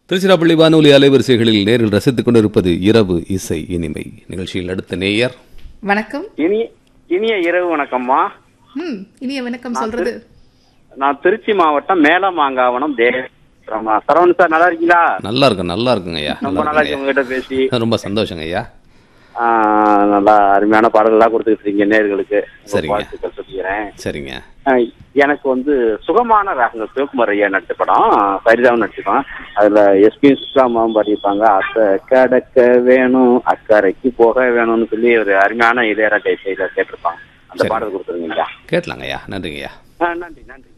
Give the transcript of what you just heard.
திருச்சிராப்பள்ளி வானொலி அலைவரிசைகளில் நேரில் ரசித்துக் கொண்டிருப்பது இரவு இசை இனிமை நிகழ்ச்சியில் அடுத்த நேயர் வணக்கம் இனி இனிய இரவு வணக்கம்மா ம் இனிய வணக்கம் சொல்றது நான் திருச்சி மாவட்டம் மேலமாங்காவனம் தேவமா சரவணன் சார் நல்லா இருக்கீங்களா நல்லா இருக்கும் நல்லா இருக்குங்க ஐயா ரொம்ப நல்லா நாளா இருக்கு இருக்குங்க உங்ககிட்ட பேசி ஐயா. ரொம்ப சந்தோஷங்க ஐயா ஆ, நல்லா அருமையான பாடல்கள்லாம் கொடுத்துட்டு இருக்கீங்க நேர்களுக்கு உங்க சரிங்க. வாழ்த்துக்கள் சொல்லிக்கிறேன் சரிங்க ஆ, எனக்கு வந்து சுகமான ராகங்கள் சிவகுமார் ஐயா நடிச்ச படம் சரிதாவும் நடிச்சிருப்பான் அதுல எஸ்பி சுஷ்லாமாவும் பாடியிருப்பாங்க அத்தை கடக்க வேணும் அக்கறைக்கு போக வேணும்னு சொல்லி ஒரு அருமையான இளையராஜா இசையில கேட்டிருப்பாங்க அந்த சரி. பாடல் கொடுத்துருங்க ஐயா கேட்கலாங்க ஐயா நன்றிங்க ஐயா ஆ, நன்றி நன்றி